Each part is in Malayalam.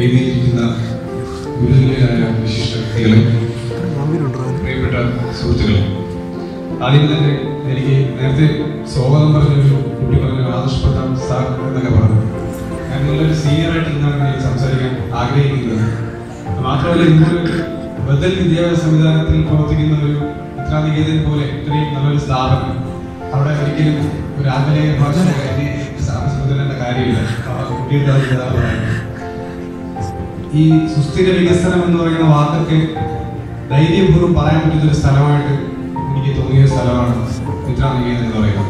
വേദിയിലിരിക്കുന്ന ഗുരുതുല്യരായ വിശിഷ്ട വ്യക്തികളെ പ്രിയപ്പെട്ട സുഹൃത്തുക്കളെ ആദ്യം തന്നെ എനിക്ക് നേരത്തെ സ്വാഗതം പറഞ്ഞൊരു കുട്ടി പറഞ്ഞ ആദർശ് പ്രതാപ് സാർ എന്നൊക്കെ പറഞ്ഞു ഞാൻ നല്ലൊരു സീനിയർ ആയിട്ട് നിന്നാണ് എനിക്ക് സംസാരിക്കാൻ ആഗ്രഹിക്കുന്നത് മാത്രമല്ല ഇന്നൊരു ബദൽ വിദ്യാഭ്യാസ സംവിധാനത്തിൽ പ്രവർത്തിക്കുന്ന ഒരു മിത്രാനികേതൻ പോലെ ഇത്രയും നല്ലൊരു സ്ഥാപനം അവിടെ ഒരിക്കലും ഒരു ആംഗലേയ ഭാഷ സ്ഥാപിച്ചതിന്റെ കാര്യമില്ല ആ കുട്ടിയുടെ അത് ഇതാ പറയുന്നത്. ഈ സുസ്ഥിര വികസനം എന്ന് പറയുന്ന വാക്കൊക്കെ ധൈര്യപൂർവ്വം പറയാൻ പറ്റുന്ന ഒരു സ്ഥലമായിട്ട് എനിക്ക് തോന്നിയ സ്ഥലമാണ് മിത്രാനികേതൻ എന്ന് പറയുന്നത്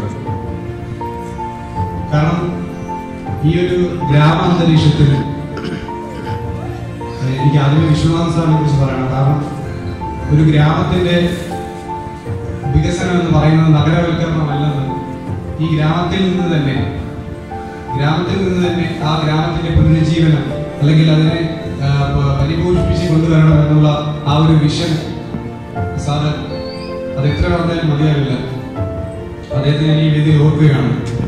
കാരണം ഈ ഒരു ഗ്രാമാന്തരീക്ഷത്തിൽ ഏഹ് എനിക്ക് ആദ്യമേ വിശ്വനാഥ് സാറിനെ കുറിച്ച് പറയണം കാരണം ഒരു ഗ്രാമത്തിന്റെ വികസനം എന്ന് പറയുന്നത് നഗരവൽക്കരണമല്ലെന്ന് ഈ ഗ്രാമത്തിൽ നിന്ന് തന്നെ ഗ്രാമത്തിൽ നിന്ന് തന്നെ ആ ഗ്രാമത്തിന്റെ പുനരുജ്ജീവനം അല്ലെങ്കിൽ അതിനെ ആ, പ- പരിപോഷിപ്പിച്ച് കൊണ്ടുവരണം എന്നുള്ള ആ ഒരു വിഷൻ സാറ് അത് എത്ര പറഞ്ഞാലും മതിയാവില്ല അദ്ദേഹത്തെ ഞാൻ ഈ വേദിയിൽ ഓർക്കുകയാണ്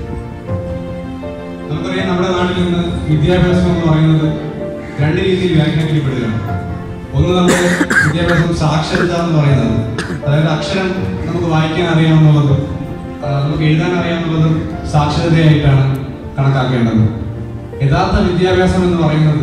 നമുക്കറിയാം നമ്മുടെ നാട്ടിൽ നിന്ന് വിദ്യാഭ്യാസം എന്ന് പറയുന്നത് രണ്ട് രീതിയിൽ വ്യാഖ്യാനിക്കപ്പെടുകയാണ് ഒന്ന് നമ്മുടെ വിദ്യാഭ്യാസം സാക്ഷരത എന്ന് പറയുന്നത് അതായത് അക്ഷരം നമുക്ക് വായിക്കാൻ അറിയാമെന്നുള്ളതും ആ, നമുക്ക് എഴുതാൻ അറിയാമെന്നുള്ളതും സാക്ഷരതയായിട്ടാണ് കണക്കാക്കേണ്ടത് യഥാർത്ഥ വിദ്യാഭ്യാസം എന്ന് പറയുന്നത്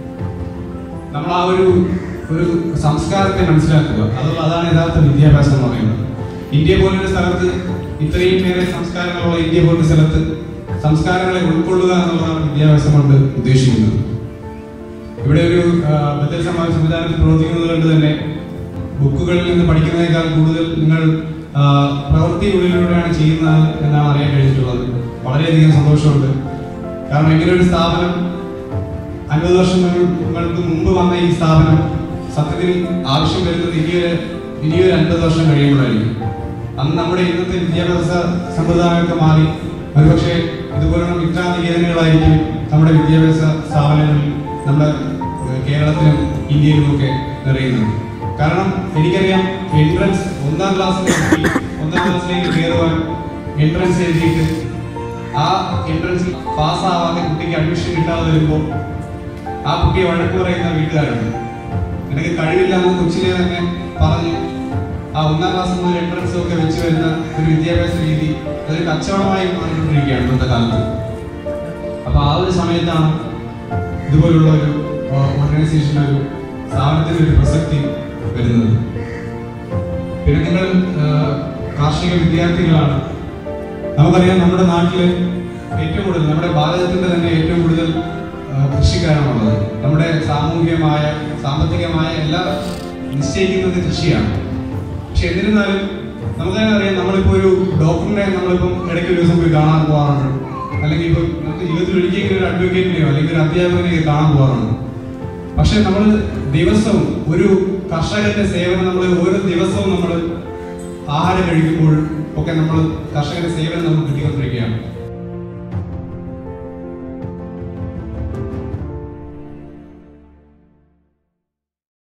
നമ്മൾ ആ ഒരു ഒരു സംസ്കാരത്തെ മനസ്സിലാക്കുക അത് അതാണ് യഥാർത്ഥ വിദ്യാഭ്യാസം എന്ന് പറയുന്നത് ഇന്ത്യ പോലൊരു സ്ഥലത്ത് ഇത്രയും ഏറെ സംസ്കാരങ്ങളുള്ള ഇന്ത്യ പോലൊരു സ്ഥലത്ത് സംസ്കാരങ്ങളെ ഉൾക്കൊള്ളുക എന്നുള്ളതാണ് വിദ്യാഭ്യാസം കൊണ്ട് ഉദ്ദേശിക്കുന്നത് ഇവിടെ ഒരു ആ, ബദൽ സമാജ സംവിധാനത്തിൽ പ്രവർത്തിക്കുന്നത് കൊണ്ട് തന്നെ ബുക്കുകളിൽ നിന്ന് പഠിക്കുന്നതിനേക്കാൾ കൂടുതൽ നിങ്ങൾ ആ, പ്രവൃത്തിയുള്ളിലൂടെയാണ് ചെയ്യുന്നത് എന്നാണ് അറിയാൻ കഴിഞ്ഞിട്ടുള്ളത് വളരെയധികം സന്തോഷമുണ്ട് കാരണം ഇങ്ങനെ ഒരു സ്ഥാപനം അൻപത് വർഷങ്ങൾക്ക് മുമ്പ് വന്ന ഈ സ്ഥാപനം സത്യത്തിൽ ആവശ്യം വരുന്നത് ഇനിയൊരു ഇനിയൊരു അൻപത് വർഷം കഴിയുമ്പോഴായിരിക്കും അന്ന് നമ്മുടെ ഇന്നത്തെ വിദ്യാഭ്യാസ സമ്പ്രദായമൊക്കെ മാറി ഒരുപക്ഷെ ഇതുപോലുള്ള മിത്രാനികേതനങ്ങളായിരിക്കും നമ്മുടെ വിദ്യാഭ്യാസ സ്ഥാപനങ്ങളിൽ നമ്മുടെ ഏഹ്, കേരളത്തിലും ഇന്ത്യയിലും ഒക്കെ നിറയുന്നത് കാരണം എനിക്കറിയാം എൻട്രൻസ് ഒന്നാം ക്ലാസ്സിലേക്ക് ഒന്നാം ക്ലാസ്സിലേക്ക് കയറുവാൻ എൻട്രൻസ് എഴുതിയിട്ട് ആ എൻട്രൻസിൽ പാസ്സാവാതെ കുട്ടിക്ക് അഡ്മിഷൻ കിട്ടാതെ വരുമ്പോൾ ആ കുട്ടിയെ വഴക്ക് പറയുന്ന വീട്ടുകാരുണ്ട് നിനക്ക് കഴിവില്ല എന്ന് കൊച്ചിലെ തന്നെ പറഞ്ഞ് ആ ഒന്നാം ക്ലാസ് മുതൽ എൻട്രൻസ് ഒക്കെ വെച്ച് വരുന്ന ഒരു വിദ്യാഭ്യാസ രീതി അതൊരു കച്ചവടമായി മാറിക്കൊണ്ടിരിക്കുകയാണ് ഇന്നത്തെ കാലത്ത് അപ്പൊ ആ ഒരു സമയത്താണ് ഇതുപോലുള്ള ഒരു ഓർഗനൈസേഷൻ ഒരു സ്ഥാപനത്തിന് ഒരു പ്രസക്തി വരുന്നത് പിന്നെ നിങ്ങൾ ആ, കാർഷിക വിദ്യാർത്ഥികളാണ് നമുക്കറിയാം നമ്മുടെ നാട്ടില് ഏറ്റവും കൂടുതൽ നമ്മുടെ ഭാരതത്തിന്റെ തന്നെ ഏറ്റവും കൂടുതൽ ആ, കൃഷിക്കാരാണുള്ളത് നമ്മുടെ സാമൂഹികമായ സാമ്പത്തികമായ എല്ലാം നിശ്ചയിക്കുന്നത് കൃഷിയാണ് പക്ഷെ എന്നിരുന്നാലും നമുക്ക് തന്നെ അറിയാം നമ്മളിപ്പോ ഒരു ഡോക്ടറിനെ നമ്മളിപ്പം ഇടയ്ക്ക് ഒരു ദിവസം പോയി കാണാൻ പോകാറുണ്ട് അല്ലെങ്കിൽ ഇപ്പൊ നമുക്ക് ജീവിതത്തിൽ ഒരിക്കലും ഒരു അഡ്വക്കേറ്റിനെയോ അല്ലെങ്കിൽ ഒരു അധ്യാപകനെയോ കാണാൻ പോകാറുണ്ട് പക്ഷെ നമ്മൾ ദിവസവും ഒരു കർഷകന്റെ സേവനം നമ്മൾ ഓരോ ദിവസവും നമ്മൾ ആഹാരം കഴിക്കുമ്പോൾ ഒക്കെ നമ്മൾ കർഷകന്റെ സേവനം നമുക്ക് കിട്ടിക്കൊണ്ടിരിക്കുകയാണ്